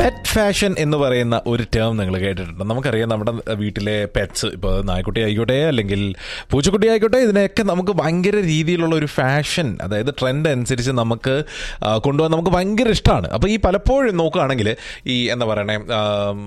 pet fashion എന്ന് പറയുന്ന ഒരു ടേം നിങ്ങൾ കേട്ടിട്ടുണ്ട് നമുക്കറിയാം നമ്മുടെ വീട്ടിലെ പെറ്റ്സ് ഇപ്പോൾ നായ്ക്കുട്ടി ആയിക്കോട്ടെ അല്ലെങ്കിൽ പൂച്ചക്കുട്ടി ആയിക്കോട്ടെ ഇതിനെയൊക്കെ നമുക്ക് ഭയങ്കര രീതിയിലുള്ള ഒരു ഫാഷൻ അതായത് ട്രെൻഡ് അനുസരിച്ച് നമുക്ക് ആ, കൊണ്ടുപോകാൻ നമുക്ക് ഭയങ്കര ഇഷ്ടമാണ് അപ്പോൾ ഈ പലപ്പോഴും നോക്കുകയാണെങ്കിൽ ഈ എന്താ പറയണേ ആ,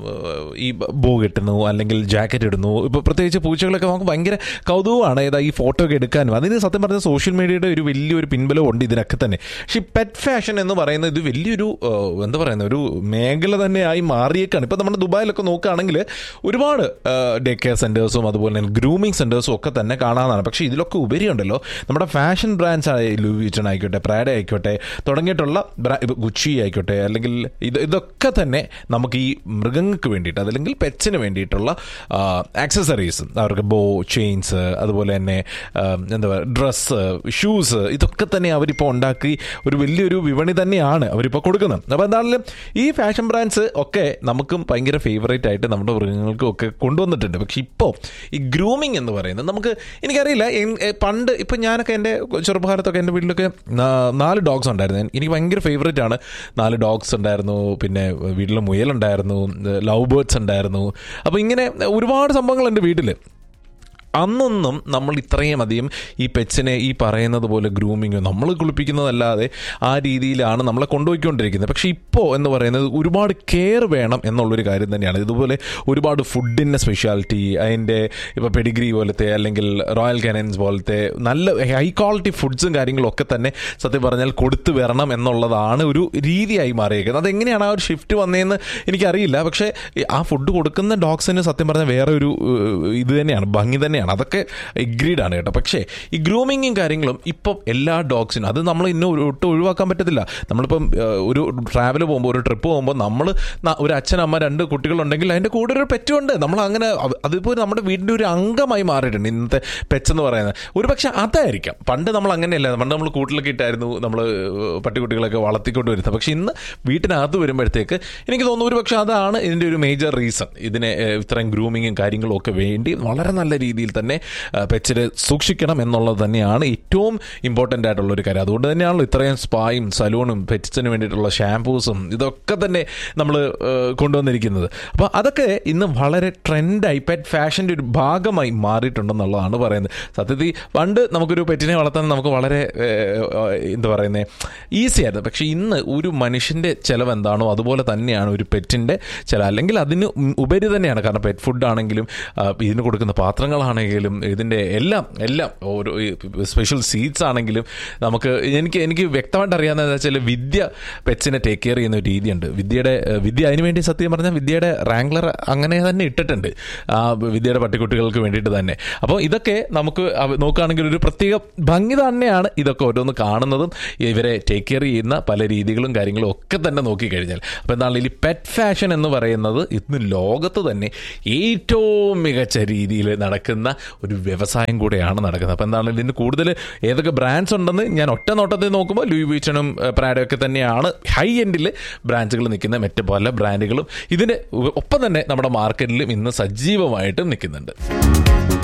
ഈ ബോ കിട്ടുന്നു അല്ലെങ്കിൽ ജാക്കറ്റ് ഇടുന്നു ഇപ്പോൾ പ്രത്യേകിച്ച് പൂച്ചകളൊക്കെ നമുക്ക് ഭയങ്കര കൗതുകമാണ് ഏതാ ഈ ഫോട്ടോ ഒക്കെ എടുക്കാനും അതിന് സത്യം പറഞ്ഞാൽ സോഷ്യൽ മീഡിയയുടെ ഒരു വലിയൊരു പിൻബലം ഉണ്ട് ഇതിനൊക്കെ തന്നെ പക്ഷേ ഈ പെറ്റ് ഫാഷൻ എന്ന് പറയുന്നത് ഇത് വലിയൊരു ആ, എന്താ പറയുന്നത് ഒരു മേഖല തന്നെയായി മാറിയേക്കാണ് ഇപ്പം നമ്മുടെ ദുബായിലൊക്കെ നോക്കുകയാണെങ്കിൽ ഒരുപാട് ഡേ കെയർ സെൻറ്റേഴ്സും അതുപോലെ തന്നെ ഗ്രൂമിങ് സെൻറ്റേഴ്സും ഒക്കെ തന്നെ കാണാനാണ് പക്ഷേ ഇതിലൊക്കെ ഉപരിയുണ്ടല്ലോ നമ്മുടെ ഫാഷൻ ബ്രാൻഡ്സ് ആയ ലൂവിറ്റൺ ആയിക്കോട്ടെ പ്രാഡ ആയിക്കോട്ടെ തുടങ്ങിയിട്ടുള്ള ബ്രാ- ഇപ്പൊ ഗുച്ചി ആയിക്കോട്ടെ അല്ലെങ്കിൽ ഇത് ഇതൊക്കെ തന്നെ നമുക്ക് ഈ മൃഗങ്ങൾക്ക് വേണ്ടിയിട്ട് അതല്ലെങ്കിൽ പെറ്റ്സിന് വേണ്ടിയിട്ടുള്ള ആക്സസറീസ് അവർക്ക് ബോ ചെയിൻസ് അതുപോലെ തന്നെ ആ, എന്താ പറയുക ഡ്രസ്സ് ഷൂസ് ഇതൊക്കെ തന്നെ അവരിപ്പോൾ ഉണ്ടാക്കി ഒരു വലിയൊരു വിപണി തന്നെയാണ് അവരിപ്പോൾ കൊടുക്കുന്നത് അപ്പോൾ എന്താണെങ്കിലും ഈ ഫാഷൻ ബ്രാൻഡ്സ് ഒക്കെ നമുക്കും ഭയങ്കര ഫേവറേറ്റ് ആയിട്ട് നമ്മുടെ മൃഗങ്ങൾക്കും ഒക്കെ കൊണ്ടുവന്നിട്ടുണ്ട് പക്ഷെ ഇപ്പോൾ ഈ ഗ്രൂമിങ് എന്ന് പറയുന്നത് നമുക്ക് എനിക്കറിയില്ല എൻ- എ, പണ്ട് ഇപ്പം ഞാനൊക്കെ എൻ്റെ ചെറുപ്പകാലത്തൊക്കെ എൻ്റെ വീട്ടിലൊക്കെ നാ- നാല് ഡോഗ്സ് ഉണ്ടായിരുന്നു എനിക്ക് ഭയങ്കര ഫേവറേറ്റ് ആണ് നാല് ഡോഗ്സ് ഉണ്ടായിരുന്നു പിന്നെ വീട്ടിൽ മുയലുണ്ടായിരുന്നു ലവ് ബേർഡ്സ് ഉണ്ടായിരുന്നു അപ്പോൾ ഇങ്ങനെ ഒരുപാട് സംഭവങ്ങളുണ്ട് വീട്ടിൽ അന്നൊന്നും നമ്മൾ ഇത്രയും അധികം ഈ പെറ്റ്സിനെ ഈ പറയുന്നത് പോലെ ഗ്രൂമിങ്ങോ നമ്മൾ കുളിപ്പിക്കുന്നതല്ലാതെ ആ രീതിയിലാണ് നമ്മളെ കൊണ്ടുപോയിക്കൊണ്ടിരിക്കുന്നത് പക്ഷേ ഇപ്പോൾ എന്ന് പറയുന്നത് ഒരുപാട് കെയർ വേണം എന്നുള്ളൊരു കാര്യം തന്നെയാണ് ഇതുപോലെ ഒരുപാട് ഫുഡിൻ്റെ സ്പെഷ്യാലിറ്റി അതിൻ്റെ ഇപ്പോൾ പെഡിഗ്രി പോലത്തെ അല്ലെങ്കിൽ റോയൽ കനൻസ് പോലത്തെ നല്ല ഹൈ ക്വാളിറ്റി ഫുഡ്സും കാര്യങ്ങളും ഒക്കെ തന്നെ സത്യം പറഞ്ഞാൽ കൊടുത്തു വരണം എന്നുള്ളതാണ് ഒരു രീതിയായി മാറിയേക്കുന്നത് അതെങ്ങനെയാണ് ആ ഒരു ഷിഫ്റ്റ് വന്നതെന്ന് എനിക്കറിയില്ല പക്ഷേ ആ ഫുഡ് കൊടുക്കുന്ന ഡോഗ്സിന് സത്യം പറഞ്ഞാൽ വേറെ ഒരു ഏഹ്, ഇത് തന്നെയാണ് ഭംഗി തന്നെയാണ് അതൊക്കെ എഗ്രീഡ് ആണ് കേട്ടോ പക്ഷേ ഈ ഗ്രൂമിങ്ങും കാര്യങ്ങളും ഇപ്പം എല്ലാ ഡോഗ്സിനും അത് നമ്മൾ ഇന്ന് ഒരു- ഒട്ടും ഒഴിവാക്കാൻ പറ്റത്തില്ല നമ്മളിപ്പം ഏഹ്, ഒരു ട്രാവൽ പോകുമ്പോൾ ഒരു ട്രിപ്പ് പോകുമ്പോൾ നമ്മൾ ഒരു അച്ഛൻ അമ്മ രണ്ട് കുട്ടികളുണ്ടെങ്കിൽ അതിൻ്റെ കൂടെ ഒരു പെറ്റും ഉണ്ട് നമ്മൾ അങ്ങനെ അവ- അതിപ്പോൾ നമ്മുടെ വീടിൻ്റെ ഒരു അംഗമായി മാറിയിട്ടുണ്ട് ഇന്നത്തെ പെറ്റ്സ് എന്ന് പറയുന്നത് ഒരു പക്ഷേ അതായിരിക്കാം പണ്ട് നമ്മൾ അങ്ങനെയല്ല പണ്ട് നമ്മൾ കൂട്ടിലൊക്കെ ഇട്ടായിരുന്നു നമ്മൾ പട്ടിക്കുട്ടികളൊക്കെ വളർത്തിക്കൊണ്ട് വരുന്നത് പക്ഷേ ഇന്ന് വീട്ടിനകത്ത് വരുമ്പോഴത്തേക്ക് എനിക്ക് തോന്നുന്നു ഒരു പക്ഷേ അതാണ് ഇതിൻ്റെ ഒരു മേജർ റീസൺ ഇതിനെ ഏഹ്, ഇത്രയും ഗ്രൂമിങ്ങും കാര്യങ്ങളും ഒക്കെ വേണ്ടി വളരെ നല്ല രീതിയിൽ തന്നെ പെറ്റ്സിനെ സൂക്ഷിക്കണം എന്നുള്ളത് തന്നെയാണ് ഏറ്റവും ഇമ്പോർട്ടൻ്റ് ആയിട്ടുള്ള ഒരു കാര്യം അതുകൊണ്ട് തന്നെയാണല്ലോ ഇത്രയും സ്പായും സലൂണും പെറ്റ്സിന് വേണ്ടിയിട്ടുള്ള ഷാംപൂസും ഇതൊക്കെ തന്നെ നമ്മൾ കൊണ്ടുവന്നിരിക്കുന്നത് അപ്പോൾ അതൊക്കെ ഇന്ന് വളരെ ട്രെൻഡായി പെറ്റ് ഫാഷൻ്റെ ഒരു ഭാഗമായി മാറിയിട്ടുണ്ടെന്നുള്ളതാണ് പറയുന്നത് സത്യത്തിൽ പണ്ട് നമുക്കൊരു പെറ്റിനെ വളർത്താൻ നമുക്ക് വളരെ ഏഹ്, എന്താ പറയുന്നത് ഈസി ആയിരുന്നു പക്ഷേ ഇന്ന് ഒരു മനുഷ്യൻ്റെ ചിലവ് എന്താണോ അതുപോലെ തന്നെയാണ് ഒരു പെറ്റിൻ്റെ ചില അല്ലെങ്കിൽ അതിന് ഉപരി തന്നെയാണ് കാരണം പെറ്റ് ഫുഡ് ആണെങ്കിലും ആ, ഇതിന് കൊടുക്കുന്ന പാത്രങ്ങളാണെങ്കിലും ഇതിൻ്റെ എല്ലാം എല്ലാം ഓരോ സ്പെഷ്യൽ സീറ്റ്സ് ആണെങ്കിലും നമുക്ക് എനിക്ക് എനിക്ക് വ്യക്തമായിട്ട് അറിയാവുന്നത് വെച്ചാൽ വിദ്യ പെറ്റ്സിനെ ടേക്ക് കെയർ ചെയ്യുന്ന ഒരു രീതിയുണ്ട് വിദ്യയുടെ ഏഹ്, വിദ്യ അതിനുവേണ്ടി സത്യം പറഞ്ഞാൽ വിദ്യയുടെ റാങ്ക്ലർ അങ്ങനെ തന്നെ ഇട്ടിട്ടുണ്ട് ആ വിദ്യയുടെ പട്ടിക്കുട്ടികൾക്ക് വേണ്ടിയിട്ട് തന്നെ അപ്പോൾ ഇതൊക്കെ നമുക്ക് അവ- നോക്കുകയാണെങ്കിൽ ഒരു പ്രത്യേക ഭംഗി തന്നെയാണ് ഇതൊക്കെ ഓരോന്ന് കാണുന്നതും ഇവരെ ടേക്ക് കെയർ ചെയ്യുന്ന പല രീതികളും കാര്യങ്ങളും ഒക്കെ തന്നെ നോക്കിക്കഴിഞ്ഞാൽ അപ്പോൾ എന്താണ് ഈ പെറ്റ് ഫാഷൻ എന്ന് പറയുന്നത് ഇന്ന് ലോകത്ത് തന്നെ ഏറ്റവും മികച്ച രീതിയിൽ നടക്കുന്ന ഒരു വ്യവസായം കൂടെയാണ് നടക്കുന്നത് അപ്പോൾ എന്താണ് ഇതിന് കൂടുതൽ ഏതൊക്കെ ബ്രാൻഡ്സ് ഉണ്ടെന്ന് ഞാൻ ഒറ്റ നോട്ടത്തിൽ നോക്കുമ്പോൾ ലൂയി വീച്ചണും പ്രാഡോ ഒക്കെ തന്നെയാണ് ഹൈ എൻഡിൽ ബ്രാൻഡുകൾ നിൽക്കുന്ന മറ്റ് പല ബ്രാൻഡുകളും ഇതിന് ഒപ്പം തന്നെ നമ്മുടെ മാർക്കറ്റിലും ഇന്ന് സജീവമായിട്ടും നിൽക്കുന്നുണ്ട്